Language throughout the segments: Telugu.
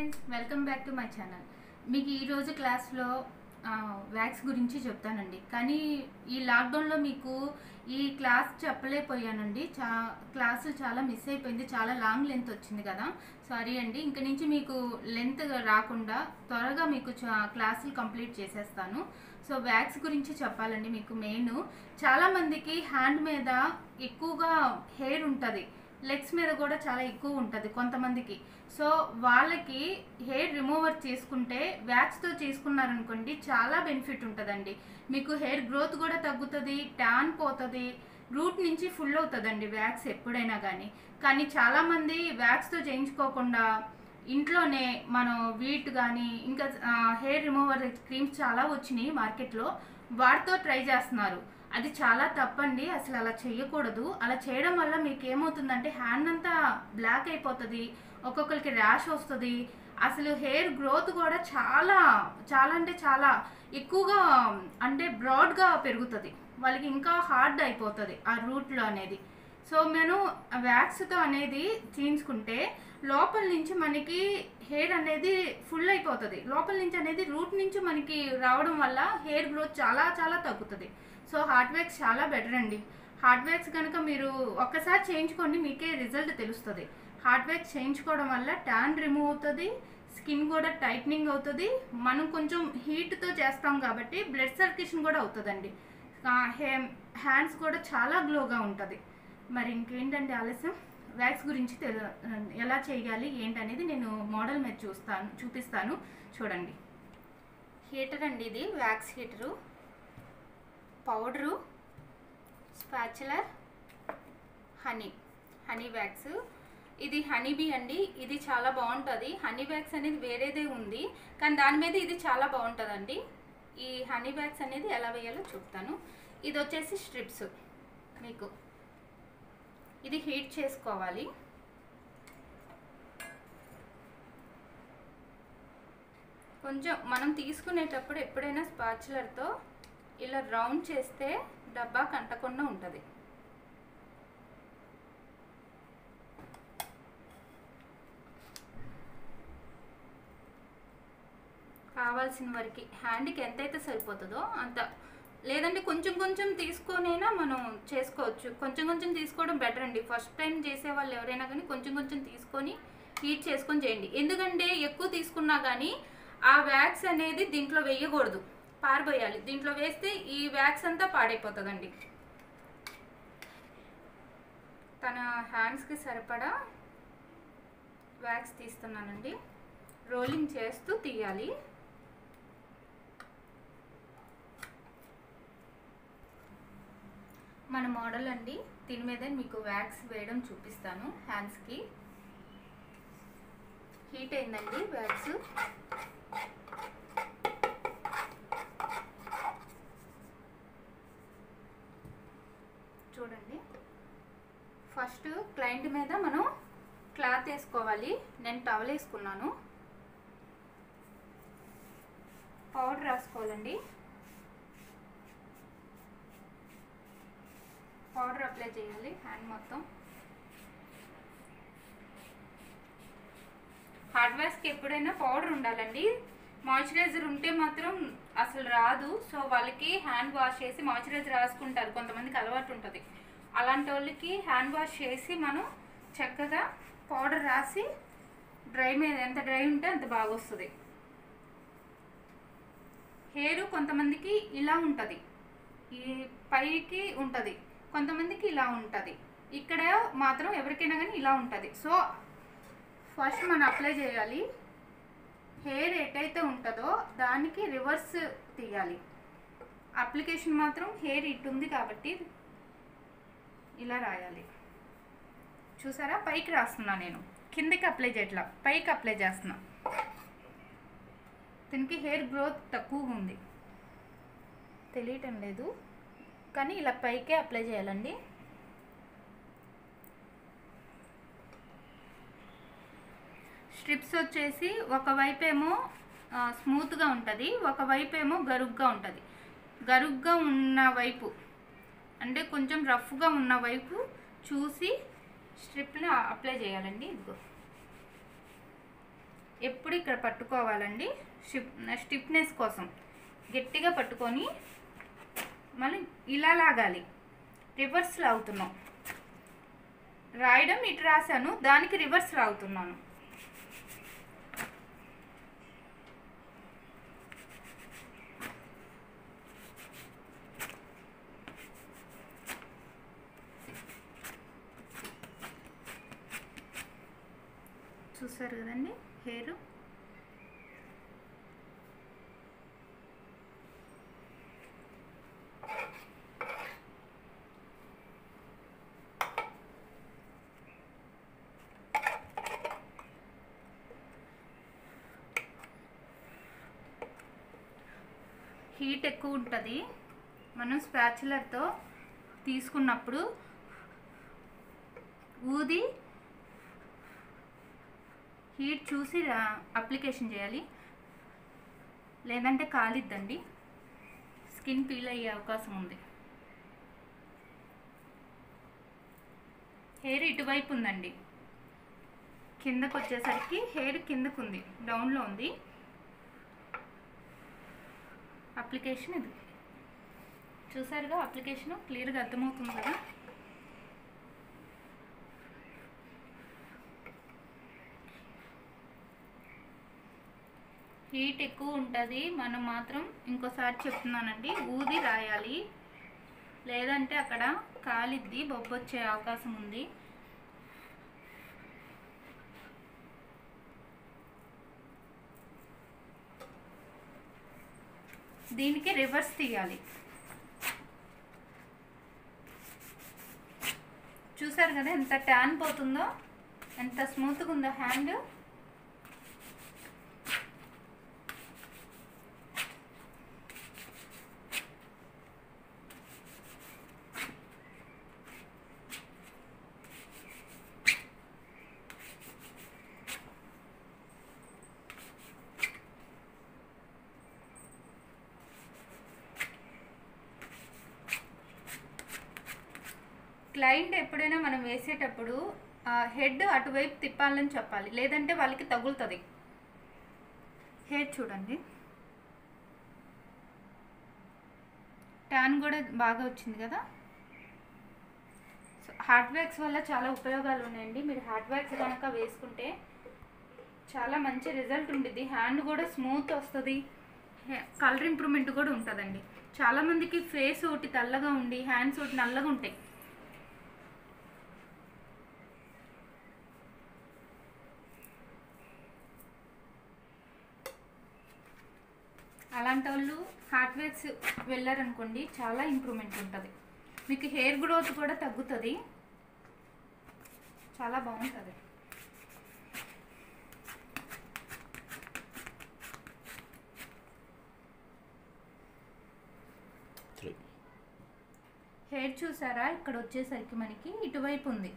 friends welcome back to my channel మీకు ఈరోజు క్లాస్లో వ్యాక్స్ గురించి చెప్తానండి కానీ ఈ లాక్డౌన్లో మీకు ఈ క్లాస్ చెప్పలేకపోయానండి చా క్లాసు చాలా మిస్ అయిపోయింది చాలా లాంగ్ లెంత్ వచ్చింది కదా సారీ అండి ఇంక నుంచి మీకు లెంత్ రాకుండా త్వరగా మీకు చా- క్లాసులు కంప్లీట్ చేసేస్తాను సో వ్యాక్స్ గురించి చెప్పాలండి మీకు మెయిన్ చాలామందికి హ్యాండ్ మీద ఎక్కువగా హెయిర్ ఉంటుంది లెగ్స్ మీద కూడా చాలా ఎక్కువ ఉంటుంది కొంతమందికి సో వాళ్ళకి హెయిర్ రిమూవర్ చేసుకుంటే వ్యాక్స్తో చేసుకున్నారనుకోండి చాలా బెనిఫిట్ ఉంటుందండి మీకు హెయిర్ గ్రోత్ కూడా తగ్గుతుంది ట్యాన్ పోతుంది రూట్ నుంచి ఫుల్ అవుతుందండి వ్యాక్స్ ఎప్పుడైనా కానీ కానీ చాలామంది వ్యాక్స్తో చేయించుకోకుండా ఇంట్లోనే మనం వీట్ కానీ ఇంకా హెయిర్ రిమూవర్ క్రీమ్స్ చాలా వచ్చినాయి మార్కెట్లో వాటితో ట్రై చేస్తున్నారు అది చాలా తప్పండి అసలు అలా చేయకూడదు అలా చేయడం వల్ల మీకు ఏమవుతుందంటే హ్యాండ్ అంతా బ్లాక్ అయిపోతుంది ఒక్కొక్కరికి ర్యాష్ వస్తుంది అసలు హెయిర్ గ్రోత్ కూడా చాలా చాలా అంటే చాలా ఎక్కువగా అంటే బ్రాడ్గా పెరుగుతుంది వాళ్ళకి ఇంకా హార్డ్ అయిపోతుంది ఆ రూట్లో అనేది సో మేము వ్యాక్స్తో అనేది చేయించుకుంటే లోపల నుంచి మనకి హెయిర్ అనేది ఫుల్ అయిపోతుంది లోపల నుంచి అనేది రూట్ నుంచి మనకి రావడం వల్ల హెయిర్ గ్రోత్ చాలా చాలా తగ్గుతుంది సో హార్డ్ వ్యాక్స్ చాలా బెటర్ అండి హార్డ్ వ్యాక్స్ కనుక మీరు ఒక్కసారి చేయించుకోండి మీకే రిజల్ట్ తెలుస్తుంది హార్డ్ వ్యాక్స్ చేయించుకోవడం వల్ల ట్యాన్ రిమూవ్ అవుతుంది స్కిన్ కూడా టైట్నింగ్ అవుతుంది మనం కొంచెం హీట్తో చేస్తాం కాబట్టి బ్లడ్ సర్క్యులేషన్ కూడా అవుతుందండి హ్యాండ్స్ కూడా చాలా గ్లోగా ఉంటుంది మరి ఇంకేంటంటే ఆలస్యం వ్యాక్స్ గురించి తెలు ఎలా చేయాలి ఏంటనేది నేను మోడల్ మీద చూస్తాను చూపిస్తాను చూడండి హీటర్ అండి ఇది wax heater powder spatula honey honey wax ఇది హనీ బీ అండి ఇది చాలా బాగుంటుంది హనీ వ్యాక్స్ అనేది వేరేదే ఉంది కానీ దాని మీద ఇది చాలా బాగుంటుందండి ఈ హనీ వ్యాక్స్ అనేది ఎలా వేయాలో చెప్తాను ఇది వచ్చేసి స్ట్రిప్స్ మీకు ఇది హీట్ చేసుకోవాలి కొంచెం మనం తీసుకునేటప్పుడు ఎప్పుడైనా స్పాచులర్తో ఇలా రౌండ్ చేస్తే డబ్బా కంటకుండా ఉంటుంది కావాల్సిన వరకు హ్యాండ్కి ఎంతైతే సరిపోతుందో అంత లేదంటే కొంచెం కొంచెం తీసుకొనైనా మనం చేసుకోవచ్చు కొంచెం కొంచెం తీసుకోవడం బెటర్ అండి ఫస్ట్ టైం చేసే వాళ్ళు ఎవరైనా కానీ కొంచెం కొంచెం తీసుకొని హీట్ చేసుకొని చేయండి ఎందుకంటే ఎక్కువ తీసుకున్నా కానీ ఆ వ్యాక్స్ అనేది దీంట్లో వేయకూడదు పారిపోయాలి దీంట్లో వేస్తే ఈ వ్యాక్స్ అంతా పాడైపోతుందండి తన హ్యాండ్స్కి సరిపడా వ్యాక్స్ తీస్తున్నానండి రోలింగ్ చేస్తూ తీయాలి మన మోడల్ అండి దీని మీద మీకు వ్యాక్స్ వేయడం చూపిస్తాను హ్యాండ్స్కి హీట్ అయిందండి వ్యాక్స్ చూడండి ఫస్ట్ క్లయింట్ మీద మనం క్లాత్ వేసుకోవాలి నేను టవల్ వేసుకున్నాను పౌడర్ రాసుకోవాలండి పౌడర్ అప్లై చేయాలి హ్యాండ్ మొత్తం హార్డ్ వాష్కి ఎప్పుడైనా పౌడర్ ఉండాలండి మాయిశ్చరైజర్ ఉంటే మాత్రం అసలు రాదు సో వాళ్ళకి హ్యాండ్ వాష్ చేసి మాయిశ్చరైజర్ రాసుకుంటారు కొంతమందికి అలవాటు ఉంటుంది అలాంటి వాళ్ళకి హ్యాండ్ వాష్ చేసి మనం చక్కగా పౌడర్ రాసి డ్రై మీద ఎంత డ్రై ఉంటే అంత బాగా వస్తుంది హెయిర్ కొంతమందికి ఇలా ఉంటుంది ఈ పైకి ఉంటుంది కొంతమందికి ఇలా ఉంటుంది ఇక్కడ మాత్రం ఎవరికైనా కానీ ఇలా ఉంటుంది సో ఫస్ట్ మనం అప్లై చేయాలి హెయిర్ ఎటైతే ఉంటుందో దానికి రివర్స్ తీయాలి అప్లికేషన్ మాత్రం హెయిర్ ఇటు ఉంది కాబట్టి ఇలా రాయాలి చూసారా పైకి రాస్తున్నా నేను కిందకి అప్లై చేయట్లా పైకి అప్లై చేస్తున్నా దీనికి హెయిర్ గ్రోత్ తక్కువగా ఉంది తెలియటం లేదు కానీ ఇలా పైకే అప్లై చేయాలండి స్ట్రిప్స్ వచ్చేసి ఒకవైపు ఏమో స్మూత్గా ఉంటుంది ఒకవైపు ఏమో గరుగ్గా ఉంటుంది గరుగ్గా ఉన్న వైపు అంటే కొంచెం రఫ్గా ఉన్న వైపు చూసి స్ట్రిప్ని అప్లై చేయాలండి ఇదిగో ఎప్పుడు ఇక్కడ పట్టుకోవాలండి స్టిప్ స్టిఫ్నెస్ కోసం గట్టిగా పట్టుకొని మళ్ళీ ఇలా లాగాలి రివర్స్ లాగుతున్నాం రాయడం ఇటు రాశాను దానికి రివర్స్ లాగుతున్నాను చూసారు కదండి హెయిర్ హీట్ ఎక్కువ ఉంటుంది మనం స్పాచులర్తో తీసుకున్నప్పుడు ఊది హీట్ చూసి అప్లికేషన్ చేయాలి లేదంటే కాలిద్దండి స్కిన్ పీల్ అయ్యే అవకాశం ఉంది హెయిర్ ఇటువైపు ఉందండి కిందకు వచ్చేసరికి హెయిర్ కిందకు ఉంది డౌన్లో ఉంది అప్లికేషన్ ఇది చూసారుగా అప్లికేషన్ క్లియర్గా అర్థమవుతుంది కదా హీట్ ఎక్కువ ఉంటుంది మనం మాత్రం ఇంకోసారి చెప్తున్నానండి ఊది రాయాలి లేదంటే అక్కడ కాలిద్ది బొబ్బొచ్చే అవకాశం ఉంది దీనికి రివర్స్ తీయాలి చూసారు కదా ఎంత ట్యాన్ పోతుందో ఎంత స్మూత్గా ఉందో హ్యాండ్ క్లయింట్ ఎప్పుడైనా మనం వేసేటప్పుడు హెడ్ అటువైపు తిప్పాలని చెప్పాలి లేదంటే వాళ్ళకి తగులుతుంది హెయిర్ చూడండి ట్యాన్ కూడా బాగా వచ్చింది కదా సో హార్ట్ వ్యాక్స్ వల్ల చాలా ఉపయోగాలు ఉన్నాయండి మీరు హార్ట్ వ్యాక్స్ కనుక వేసుకుంటే చాలా మంచి రిజల్ట్ ఉంటుంది హ్యాండ్ కూడా స్మూత్ వస్తుంది కలర్ ఇంప్రూవ్మెంట్ కూడా ఉంటుందండి చాలామందికి ఫేస్ ఒకటి తెల్లగా ఉండి హ్యాండ్స్ ఒకటి నల్లగా ఉంటాయి అలాంటి వాళ్ళు హార్ట్ వేక్స్ వెళ్ళారనుకోండి చాలా ఇంప్రూవ్మెంట్ ఉంటుంది మీకు హెయిర్ గ్రోత్ కూడా తగ్గుతుంది చాలా బాగుంటుంది త్రీ హెయిర్ చూసారా ఇక్కడ వచ్చేసరికి మనకి ఇటువైపు ఉంది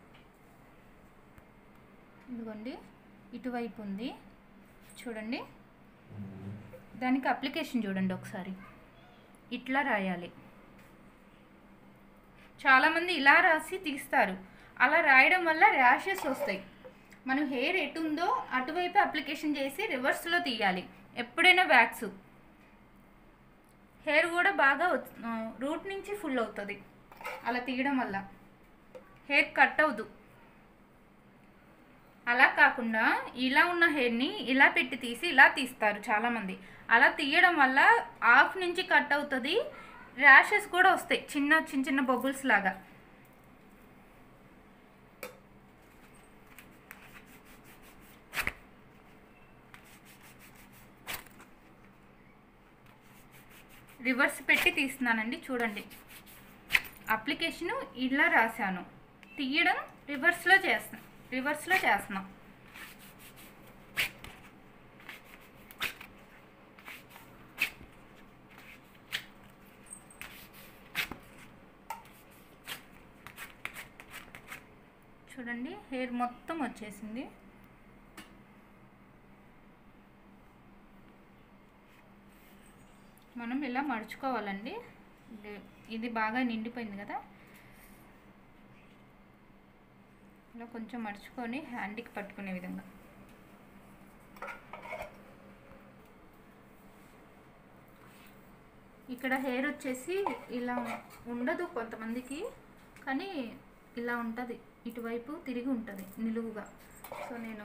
ఇదిగోండి ఇటువైపు ఉంది చూడండి దానికి అప్లికేషన్ చూడండి ఒకసారి ఇట్లా రాయాలి చాలామంది ఇలా రాసి తీస్తారు అలా రాయడం వల్ల ర్యాషెస్ వస్తాయి మనం హెయిర్ ఎటు ఉందో అటువైపు అప్లికేషన్ చేసి రివర్స్లో తీయాలి ఎప్పుడైనా వ్యాక్స్ హెయిర్ కూడా బాగా రూట్ నుంచి ఫుల్ అవుతుంది అలా తీయడం వల్ల హెయిర్ కట్ అవ్వదు అలా కాకుండా ఇలా ఉన్న హెయిర్ని ఇలా పెట్టి తీసి ఇలా తీస్తారు చాలామంది అలా తీయడం వల్ల హాఫ్ నుంచి కట్ అవుతుంది ర్యాషెస్ కూడా వస్తాయి చిన్న చిన్న చిన్న బబుల్స్ లాగా రివర్స్ పెట్టి తీస్తున్నానండి చూడండి అప్లికేషను ఇలా రాశాను తీయడం రివర్స్లో చేస్తాను రివర్స్లో చేస్తున్నాం చూడండి హెయిర్ మొత్తం వచ్చేసింది మనం ఇలా మడుచుకోవాలండి ఇది- ఇది బాగా నిండిపోయింది కదా ఇలా కొంచెం మడుచుకొని హ్యాండ్కి పట్టుకునే విధంగా ఇక్కడ హెయిర్ వచ్చేసి ఇలా ఉండదు కొంతమందికి కానీ ఇలా ఉంటుంది ఇటువైపు తిరిగి ఉంటుంది నిలువుగా సో నేను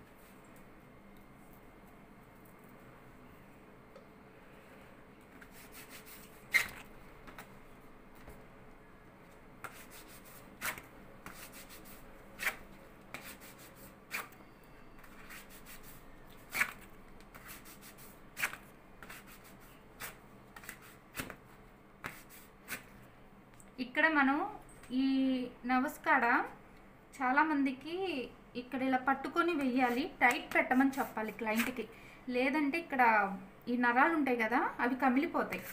ఇక్కడ మనం ఈ నమస్కార చాలామందికి ఇక్కడ ఇలా పట్టుకొని వెయ్యాలి టైట్ పెట్టమని చెప్పాలి క్లయింట్కి లేదంటే ఇక్కడ ఈ నరాలు ఉంటాయి కదా అవి కమిలిపోతాయి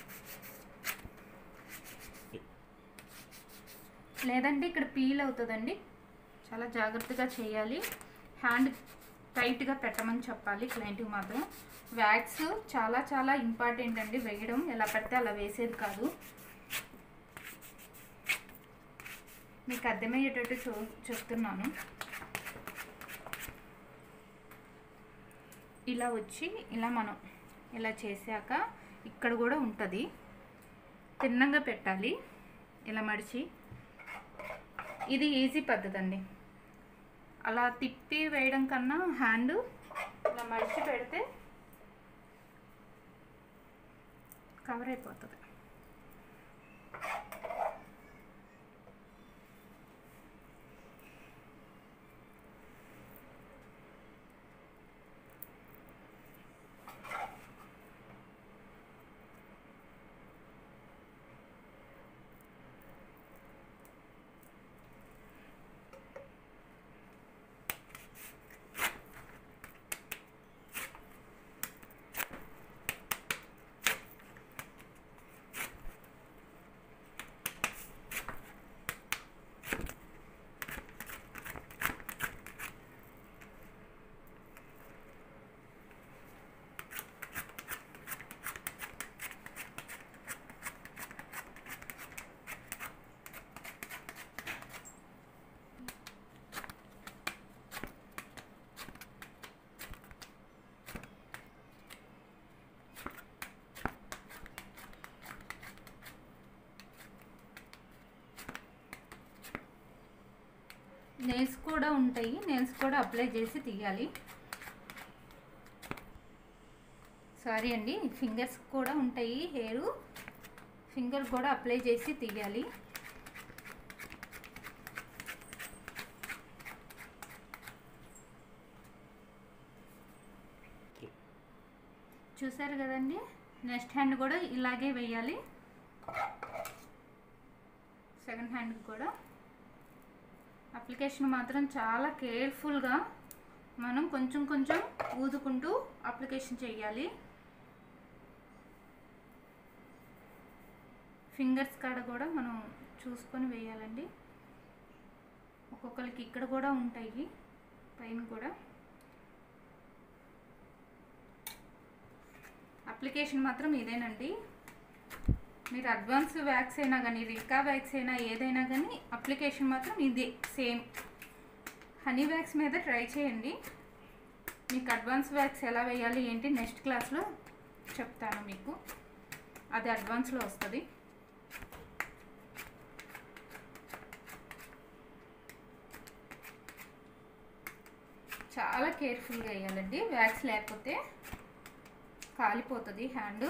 లేదంటే ఇక్కడ పీల్ అవుతుందండి చాలా జాగ్రత్తగా చేయాలి హ్యాండ్ టైట్గా పెట్టమని చెప్పాలి క్లయింట్కి మాత్రం వ్యాక్స్ చాలా చాలా ఇంపార్టెంట్ అండి వేయడం ఎలా పెడితే అలా వేసేది కాదు మీకు అర్థమయ్యేటట్టు చూ చెప్తున్నాను ఇలా వచ్చి ఇలా మనం ఇలా చేశాక ఇక్కడ కూడా ఉంటుంది తిన్నంగా పెట్టాలి ఇలా మడిచి ఇది ఈజీ పద్ధతి అండి అలా తిప్పి వేయడం కన్నా హ్యాండ్ ఇలా మడిచి పెడితే కవర్ అయిపోతుంది నెయిల్స్ కూడా ఉంటాయి నెయిల్స్ కూడా అప్లై చేసి తీయాలి సారీ అండి ఫింగర్స్ కూడా ఉంటాయి హెయిర్ ఫింగర్ కూడా అప్లై చేసి తీయాలి చూసారు కదండి నెక్స్ట్ హ్యాండ్ కూడా ఇలాగే వేయాలి సెకండ్ హ్యాండ్ కూడా అప్లికేషన్ మాత్రం చాలా కేర్ఫుల్గా మనం కొంచెం కొంచెం ఊదుకుంటూ అప్లికేషన్ చేయాలి ఫింగర్స్ కాడ కూడా మనం చూసుకొని వేయాలండి ఒక్కొక్కరికి ఇక్కడ కూడా ఉంటాయి పైన కూడా అప్లికేషన్ మాత్రం ఇదేనండి మీరు అడ్వాన్స్ వ్యాక్స్ అయినా కానీ రికా వ్యాక్స్ అయినా ఏదైనా కానీ అప్లికేషన్ మాత్రం ఇది సేమ్ హనీ వ్యాక్స్ మీద ట్రై చేయండి మీకు అడ్వాన్స్ వ్యాక్స్ ఎలా వేయాలి ఏంటి నెక్స్ట్ క్లాస్లో చెప్తాను మీకు అది అడ్వాన్స్లో వస్తుంది చాలా కేర్ఫుల్గా వేయాలండి వ్యాక్స్ లేకపోతే కాలిపోతుంది హ్యాండ్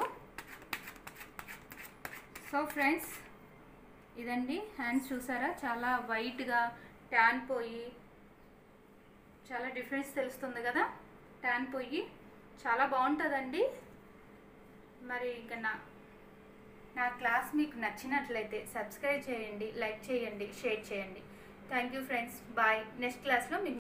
సో ఫ్రెండ్స్ ఇదండి హ్యాండ్స్ చూసారా చాలా వైట్గా ట్యాన్ పోయి చాలా డిఫరెన్స్ తెలుస్తుంది కదా ట్యాన్ పోయి చాలా బాగుంటుందండి మరి ఇక నా నా క్లాస్ మీకు నచ్చినట్లయితే సబ్స్క్రైబ్ చేయండి లైక్ చేయండి షేర్ చేయండి thank you friends bye next క్లాస్లో మీకు